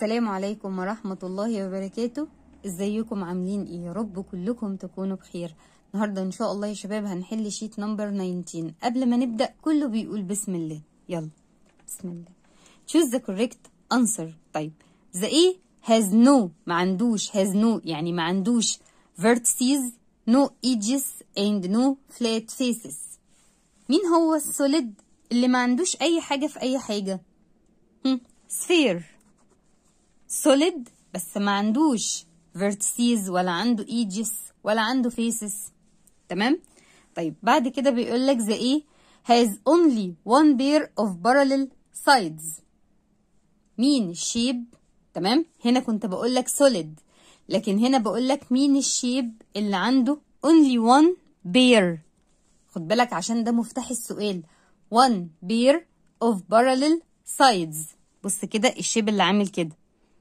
السلام عليكم ورحمة الله وبركاته ازيكم عاملين ايه يا رب كلكم تكونوا بخير النهاردة ان شاء الله يا شباب هنحل شيت نمبر 19 قبل ما نبدأ كله بيقول بسم الله يلا بسم الله choose the correct answer طيب the A has no ما عندوش has no يعني ما عندوش vertices no edges and no flat faces مين هو السوليد اللي ما عندوش اي حاجة في اي حاجة هم، sphere solid بس ما عندوش vertices ولا عنده edges ولا عنده faces تمام طيب بعد كده بيقول لك the A has only one pair of parallel sides مين الشيب تمام هنا كنت بقول لك solid لكن هنا بقول لك مين الشيب اللي عنده only one pair خد بالك عشان ده مفتاح السؤال one pair of parallel sides بص كده الشيب اللي عامل كده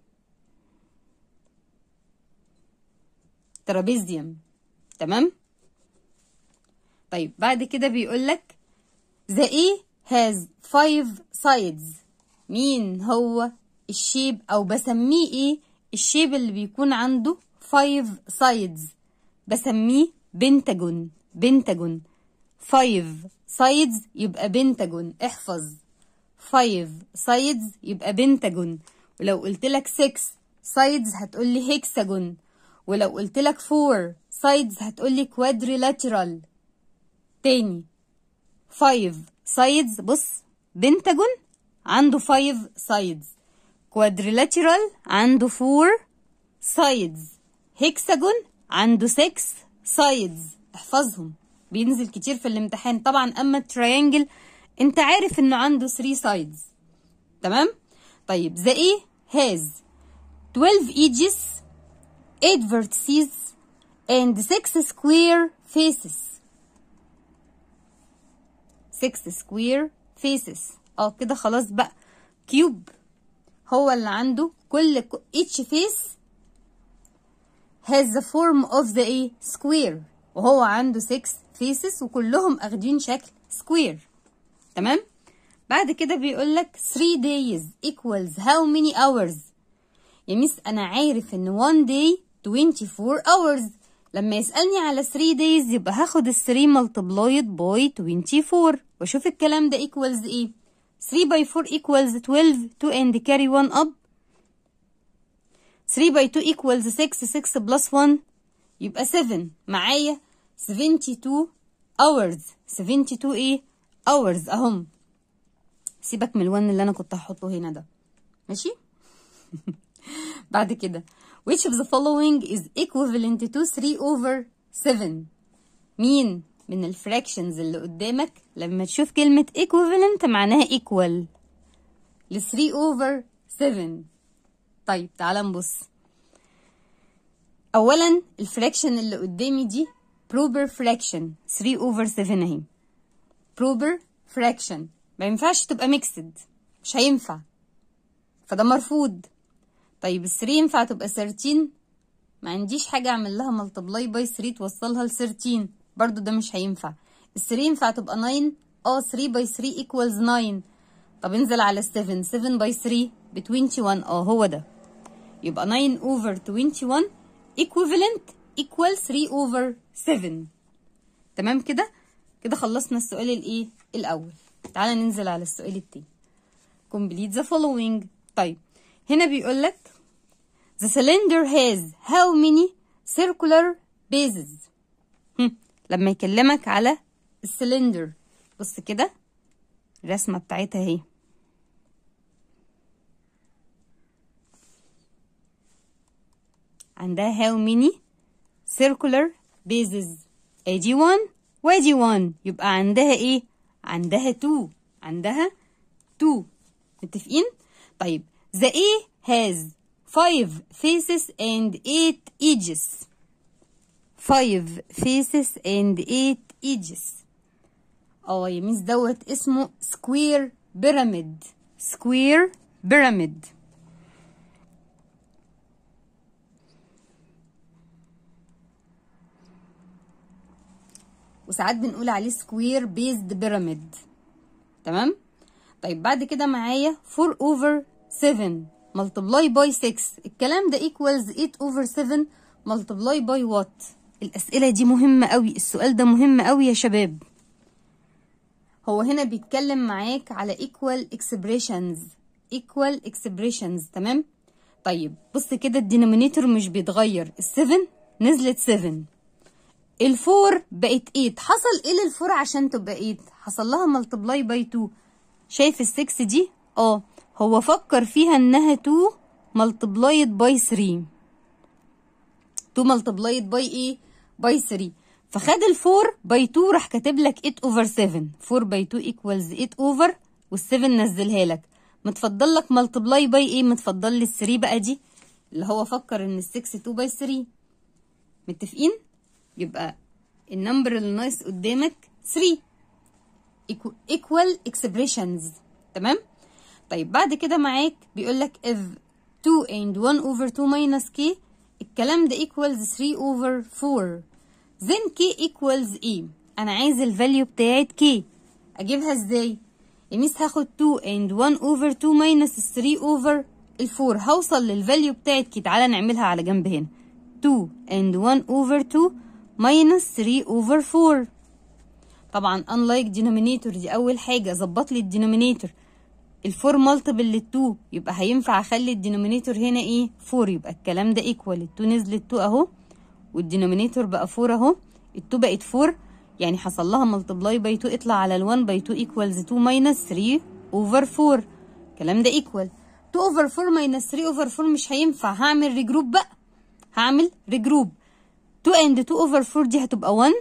ترابيزيوم تمام طيب بعد كده بيقول لك the A has five sides مين هو الشيب او بسميه ايه الشيب اللي بيكون عنده five sides بسميه بنتاجون بنتاجون five sides يبقى بنتاجون احفظ five sides يبقى بنتاجون ولو قلت لك six sides هتقول لي هيكساجون ولو قلت لك four sides هتقول لي quadrilateral تاني five sides بص بنتاجون عنده five sides quadrilateral عنده four sides هيكساجون عنده six sides احفظهم بينزل كتير في الامتحان طبعا اما التريانجل انت عارف انه عنده 3 sides تمام طيب the A has 12 edges 8 vertices and 6 square faces 6 square faces اه كده خلاص بقى كيوب هو اللي عنده كل each face has the form of the A square وهو عنده 6 faces وكلهم اخدين شكل square تمام بعد كده بيقول لك 3 days equals how many hours يا ميس انا عارف ان 1 day 24 hours لما يسألني على 3 days يبقى هاخد ال 3 multiplied by 24 واشوف الكلام ده equals ايه 3 by 4 equals 12 2 and carry 1 up 3 by 2 equals 6 6 plus 1 يبقى 7 معايا 72 hours 72 ايه hours اهم سيبك من الون اللي انا كنت هحطه هنا ده ماشي بعد كده which of the following is equivalent to 3 over 7 مين من الفراكشنز اللي قدامك لما تشوف كلمة equivalent معناها equal ل 3 over 7 طيب تعال نبص اولا الفراكشن اللي قدامي دي proper fraction 3 over 7 اهي proper fraction ما ينفعش تبقى ميكسد مش هينفع فده مرفوض طيب ال 3 ينفع تبقى 13 ما عنديش حاجة اعمل لها ملتبلاي باي 3 توصلها ل 13 برضو ده مش هينفع ال 3 ينفع تبقى 9 اه 3 باي 3 equals 9 طب انزل على 7 7 باي 3 ب 21 اه هو ده يبقى 9 over 21 equivalent equal 3 over 7 تمام كده كده خلصنا السؤال الايه الاول تعالى ننزل على السؤال التاني complete the following طيب هنا بيقول لك the cylinder has how many circular bases هم. لما يكلمك على السلندر بص كده الرسمة بتاعتها اهي عندها how many circular bases ادي 1 وادي 1 يبقى عندها ايه عندها 2 عندها 2 متفقين طيب the A has 5 faces and 8 edges 5 faces and 8 edges اه يا ميس دوت اسمه square pyramid square pyramid وساعات بنقول عليه سكوير بيزد بيراميد تمام طيب بعد كده معايا 4 over 7 multiply by 6 الكلام ده equals 8 over 7 multiply by what الأسئلة دي مهمة قوي السؤال ده مهم قوي يا شباب هو هنا بيتكلم معاك على equal expressions equal expressions تمام طيب بص كده الدينومينيتور مش بيتغير ال7 نزلت 7 الفور بقت 8 حصل ايه للفور عشان تبقى 8 حصل لها ملتبلاي باي 2 شايف ال6 دي اه هو فكر فيها انها 2 ملتبلايد باي 3 2 ملتبلايد باي ايه باي 3 فخد ال4 باي 2 راح كاتب لك 8 اوفر 7 4 باي 2 ايكوالز 8 اوفر وال7 نزلها لك متفضل لك ملتبلاي باي ايه متفضل لي ال3 بقى دي اللي هو فكر ان ال6 2 باي 3 متفقين يبقى النمبر اللي ناقص قدامك 3 equal expressions تمام طيب بعد كده معاك بيقول لك if 2 and 1 over 2 minus k الكلام ده equals 3 over 4 then k equals e انا عايز الفاليو بتاعت k اجيبها ازاي يميس هاخد 2 and 1 over 2 minus 3 over ال 4 هوصل للفاليو بتاعت k تعالى نعملها على جنب هنا 2 and 1 over 2 minus 3 over 4 طبعا unlike denominator دي اول حاجه ظبط لي الدينومينيتور الفور مالتيبل لل2 يبقى هينفع اخلي الدينومينيتور هنا ايه 4 يبقى الكلام ده ايكوال ال2 نزلت 2 اهو والدينومينيتور بقى 4 اهو ال2 بقت 4 يعني حصل لها ملتبلاي باي 2 اطلع على ال1 باي 2 ايكوالز 2 ماينس 3 اوفر 4 الكلام ده ايكوال 2 اوفر 4 ماينس 3 اوفر 4 مش هينفع هعمل ريجروب بقى هعمل ريجروب 2 اند 2 اوفر 4 دي هتبقى 1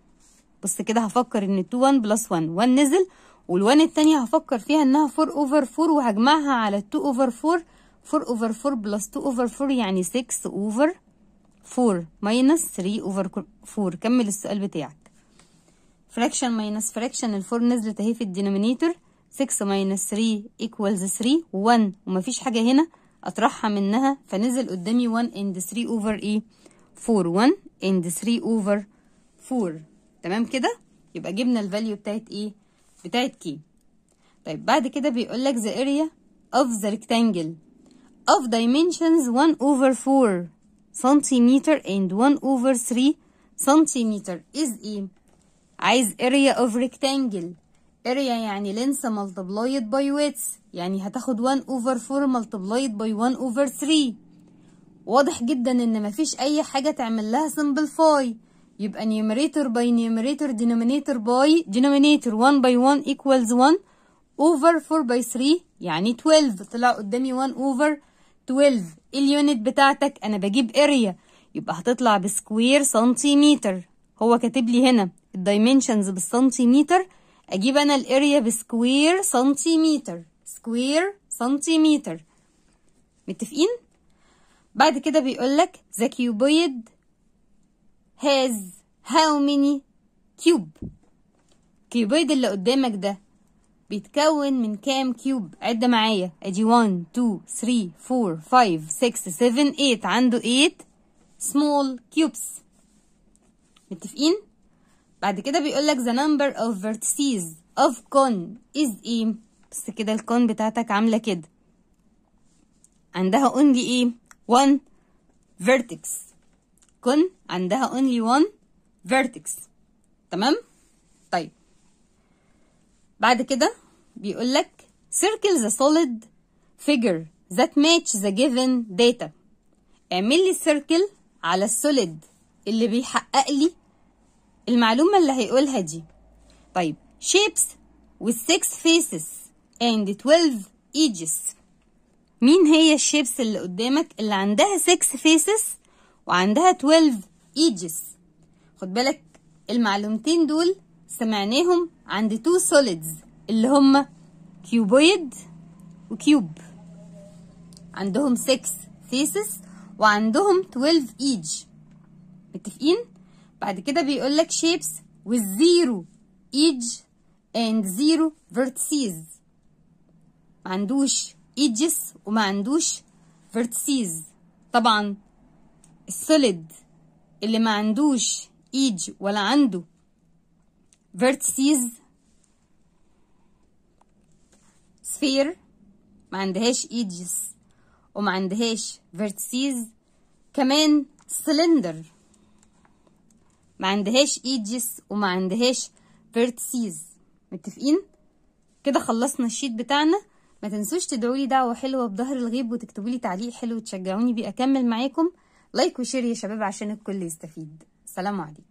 بص كده هفكر ان 2 1 بلس 1 1 نزل وال1 التانية هفكر فيها انها 4 اوفر 4 وهجمعها على 2 اوفر 4 4 اوفر 4 بلس 2 اوفر 4 يعني 6 اوفر 4 ماينس 3 اوفر 4 كمل السؤال بتاعك فراكشن ماينس فراكشن الفور نزلت اهي في الدينومينيتور 6 ماينس 3 ايكوالز 3 1 ومفيش حاجة هنا اطرحها منها فنزل قدامي 1 اند 3 اوفر ايه 4 1 اند 3 اوفر 4 تمام كده يبقى جبنا الفاليو بتاعت ايه بتاعت كي طيب بعد كده بيقول لك the area of the rectangle of dimensions 1 over 4 centimeter and 1 over 3 centimeter is ايه عايز area of rectangle area يعني length multiplied by width يعني هتاخد 1 over 4 multiplied by 1 over 3 واضح جدا ان مفيش اي حاجة تعمل لها simplify يبقى numerator by numerator denominator by denominator 1 by 1 equals 1 over 4 by 3 يعني 12 طلع قدامي 1 over 12 اليونت بتاعتك انا بجيب اريا يبقى هتطلع بسكوير سنتيمتر هو كاتب لي هنا الدايمنشنز بالسنتيمتر اجيب انا الاريا بسكوير سنتيمتر سكوير سنتيمتر متفقين بعد كده بيقول لك the cuboid has how many cube كيوبويد اللي قدامك ده بيتكون من كام كيوب عد معايا ادي 1 2 3 4 5 6 7 8 عنده 8 small cubes متفقين بعد كده بيقول لك the number of vertices of cone is ايه بس كده الكون بتاعتك عامله كده عندها only ايه 1 vertex كون عندها only one vertex تمام طيب بعد كده بيقول لك circle the solid figure that match the given data اعمل لي circle على السوليد اللي بيحقق لي المعلومة اللي هيقولها دي طيب shapes with six faces and 12 edges مين هي الشيبس اللي قدامك اللي عندها 6 faces وعندها 12 ايجز خد بالك المعلومتين دول سمعناهم عند تو سوليدز اللي هما كيوبويد وكيوب عندهم 6 فيسز وعندهم 12 ايج متفقين بعد كده بيقول لك shapes with zero edge and zero vertices ما عندوش edges وما عندوش vertices طبعا السوليد اللي ما عندوش ايج ولا عنده vertices sphere ما عندهاش ايجز وما عندهاش فيرتسيز كمان سلندر ما عندهاش ايدجس وما عندهاش فيرتسيز متفقين كده خلصنا الشيت بتاعنا ما تنسوش تدعوا لي دعوه حلوه بظهر الغيب وتكتبوا لي تعليق حلو وتشجعوني بيه اكمل معاكم لايك وشير يا شباب عشان الكل يستفيد سلام عليكم